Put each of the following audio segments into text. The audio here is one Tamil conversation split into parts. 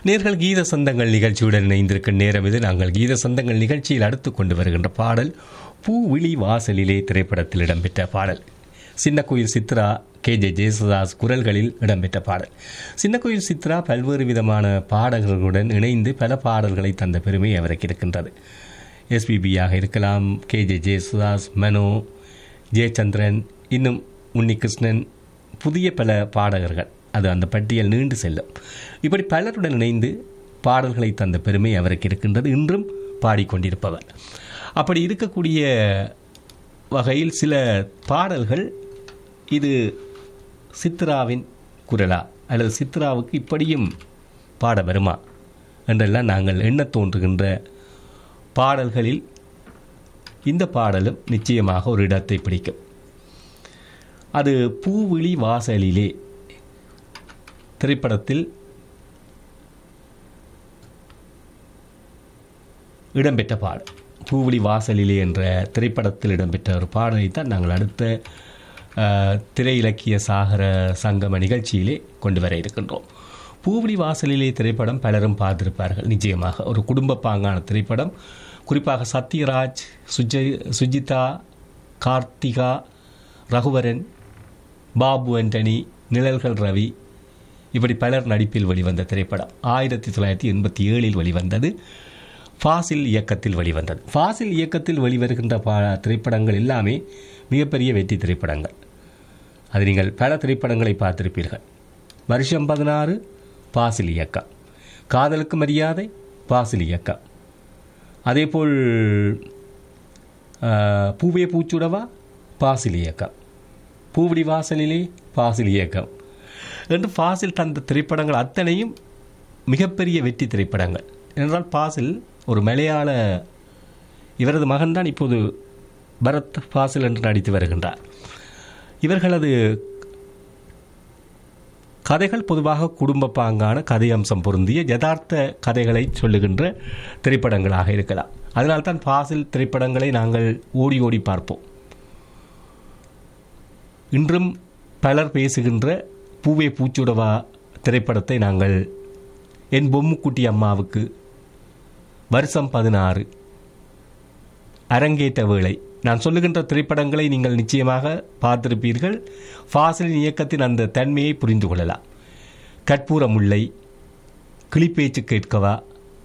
நேர்கள் கீத சொந்தங்கள் நிகழ்ச்சியுடன் இணைந்திருக்கும் நேரம் இது நாங்கள் கீத சொந்தங்கள் நிகழ்ச்சியில் அடுத்து கொண்டு வருகின்ற பாடல் பூவிழி வாசலிலே திரைப்படத்தில் இடம்பெற்ற பாடல் சின்ன கோயில் சித்ரா கே ஜே ஜேசுதாஸ் குரல்களில் இடம்பெற்ற பாடல் சின்ன கோயில் சித்ரா பல்வேறு விதமான பாடகர்களுடன் இணைந்து பல பாடல்களை தந்த பெருமை அவருக்கு இருக்கின்றது எஸ்பிபியாக இருக்கலாம் கே ஜே ஜேசுதாஸ் மனோ ஜெயச்சந்திரன் இன்னும் உன்னிகிருஷ்ணன் புதிய பல பாடகர்கள் அது அந்த பட்டியல் நீண்டு செல்லும் இப்படி பலருடன் இணைந்து பாடல்களை தந்த பெருமை அவருக்கு இருக்கின்றது இன்றும் பாடிக்கொண்டிருப்பவர் அப்படி இருக்கக்கூடிய வகையில் சில பாடல்கள் இது சித்ராவின் குரலா அல்லது சித்ராவுக்கு இப்படியும் பாட வருமா என்றெல்லாம் நாங்கள் எண்ணத் தோன்றுகின்ற பாடல்களில் இந்த பாடலும் நிச்சயமாக ஒரு இடத்தை பிடிக்கும் அது பூவிழி வாசலிலே திரைப்படத்தில் இடம்பெற்ற பாடல் பூவிழி வாசலிலே என்ற திரைப்படத்தில் இடம்பெற்ற ஒரு பாடலை தான் நாங்கள் அடுத்த அஹ், திரை இலக்கிய சாகர சங்கம நிகழ்ச்சியிலே கொண்டு வர இருக்கின்றோம் பூவிழி வாசலிலே திரைப்படம் பலரும் பார்த்திருப்பார்கள் நிச்சயமாக ஒரு குடும்ப பாங்கான திரைப்படம் குறிப்பாக சத்யராஜ் சுஜய் சுஜிதா கார்த்திகா ரகுவரன் பாபு ஆண்டனி நிழல்கள் ரவி இப்படி பலர் நடிப்பில் வெளிவந்த திரைப்படம் ஆயிரத்தி தொள்ளாயிரத்தி எண்பத்தி ஏழில் வெளிவந்தது ஃபாசில் இயக்கத்தில் வெளிவந்தது ஃபாசில் இயக்கத்தில் வெளிவருகின்ற பா திரைப்படங்கள் எல்லாமே மிகப்பெரிய வெற்றி திரைப்படங்கள் அது நீங்கள் பல திரைப்படங்களை பார்த்திருப்பீர்கள் வருஷம் பதினாறு பாசில் இயக்கம் காதலுக்கு மரியாதை பாசில் இயக்கம் அதேபோல் ஆஹ், பூவே பூச்சுடவா பாசில் இயக்கம் பூவிடி வாசலிலே பாசில் இயக்கம் என்று பாசில் தந்த திரைப்படங்கள் அத்தனையும் மிகப்பெரிய வெற்றி திரைப்படங்கள் என்றால் பாசில் ஒரு மலையாள இவரது மகன்தான் இப்போது பரத் பாசில் என்று நடித்து வருகின்றார் இவர்களது கதைகள் பொதுவாக குடும்ப பாங்கான கதை அம்சம் பொருந்திய யதார்த்த கதைகளை சொல்லுகின்ற திரைப்படங்களாக இருக்கலாம் அதனால்தான் பாசில் திரைப்படங்களை நாங்கள் ஓடி ஓடி பார்ப்போம் இன்றும் பலர் பேசுகின்ற பூவே பூச்சுடவா திரைப்படத்தை நாங்கள் என் பொம்முக்குட்டி அம்மாவுக்கு வருஷம் பதினாறு அரங்கேற்ற வேளை நான் சொல்லுகின்ற திரைப்படங்களை நீங்கள் நிச்சயமாக பார்த்திருப்பீர்கள் ஃபாசிலின் இயக்கத்தின் அந்த தன்மையை புரிந்து கொள்ளலாம் கற்பூர முல்லை கிளிப்பேச்சு கேட்கவா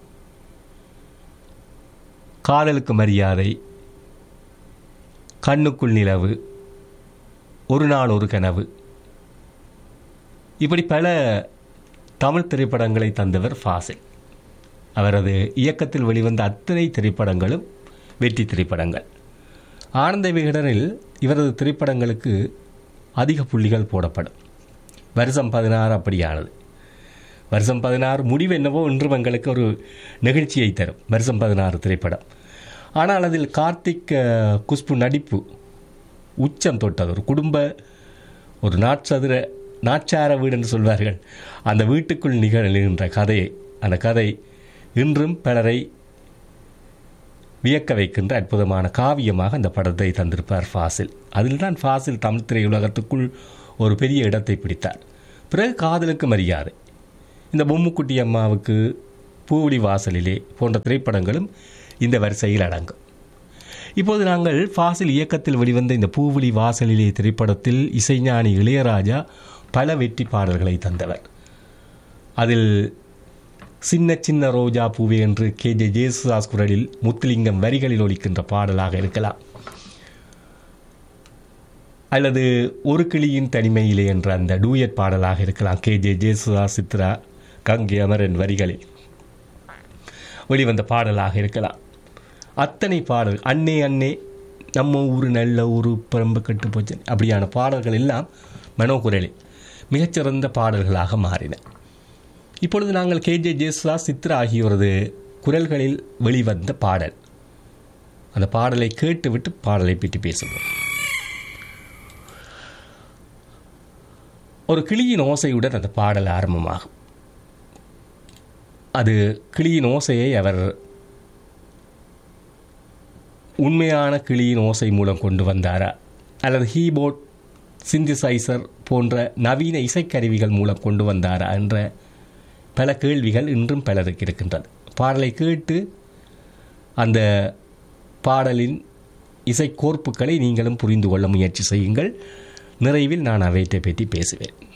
காதலுக்கு மரியாதை கண்ணுக்குள் நிலவு ஒரு நாள் ஒரு கனவு இப்படி பல தமிழ் திரைப்படங்களை தந்தவர் ஃபாசில் அவரது இயக்கத்தில் வெளிவந்த அத்தனை திரைப்படங்களும் வெற்றி திரைப்படங்கள் ஆனந்த விகடனில் இவரது திரைப்படங்களுக்கு அதிக புள்ளிகள் போடப்படும் வருஷம் பதினாறு அப்படியானது வருஷம் பதினாறு முடிவு என்னவோ இன்றும் எங்களுக்கு ஒரு நெகிழ்ச்சியை தரும் வருஷம் பதினாறு திரைப்படம் ஆனால் அதில் கார்த்திக் அஹ், குஷ்பு நடிப்பு உச்சம் தொட்டது ஒரு குடும்ப ஒரு நாட்சதுர நாச்சார வீடு என்று சொல்வார்கள் அந்த வீட்டுக்குள் நிகழ்கின்ற கதையை அந்த கதை இன்றும் பலரை வியக்க வைக்கின்ற அற்புதமான காவியமாக அந்த படத்தை தந்திருப்பார் ஃபாசில் அதில் தான் ஃபாசில் தமிழ் திரையுலகத்துக்குள் ஒரு பெரிய இடத்தை பிடித்தார் பிறகு காதலுக்கு மரியாதை இந்த பொம்முக்குட்டி அம்மாவுக்கு பூவடி வாசலிலே போன்ற திரைப்படங்களும் இந்த வரிசையில் அடங்கும் இப்போது நாங்கள் ஃபாசில் இயக்கத்தில் வெளிவந்த இந்த பூவிழி வாசலிலே திரைப்படத்தில் இசைஞானி இளையராஜா பல வெற்றி பாடல்களை தந்தவர் அதில் சின்ன சின்ன ரோஜா பூவே என்று கே ஜே ஜேசுதாஸ் குரலில் முத்துலிங்கம் வரிகளில் ஒலிக்கின்ற பாடலாக இருக்கலாம் அல்லது ஒரு கிளியின் தனிமையிலே என்ற அந்த டூயட் பாடலாக இருக்கலாம் கே ஜே ஜேசுதாஸ் சித்ரா கங்கை அமரன் வரிகளில் வெளிவந்த பாடலாக இருக்கலாம் அத்தனை பாடல் அன்னே அன்னே நம்ம ஊர் நல்ல ஊர் பரம்பு கட்டு போச்சு அப்படியான பாடல்கள் எல்லாம் மனோகுரலில் மிகச்சிறந்த பாடல்களாக மாறின இப்பொழுது நாங்கள் கேஜே ஜேசுதா சித்ரா ஆகியோரது குரல்களில் வெளிவந்த பாடல் அந்த பாடலை கேட்டுவிட்டு பாடலை பற்றி பேசுவோம் ஒரு கிளியின் ஓசையுடன் அந்த பாடல் ஆரம்பமாகும் அது கிளியின் ஓசையை அவர் உண்மையான கிளியின் ஓசை மூலம் கொண்டு வந்தாரா அல்லது கீபோர்ட் சிந்திசைசர் போன்ற நவீன இசைக்கருவிகள் மூலம் கொண்டு வந்தாரா என்ற பல கேள்விகள் இன்றும் பலருக்கு இருக்கின்றது பாடலை கேட்டு அந்த பாடலின் இசைக்கோர்ப்புகளை நீங்களும் புரிந்து கொள்ள முயற்சி செய்யுங்கள் நிறைவில் நான் அவற்றை பற்றி பேசுவேன்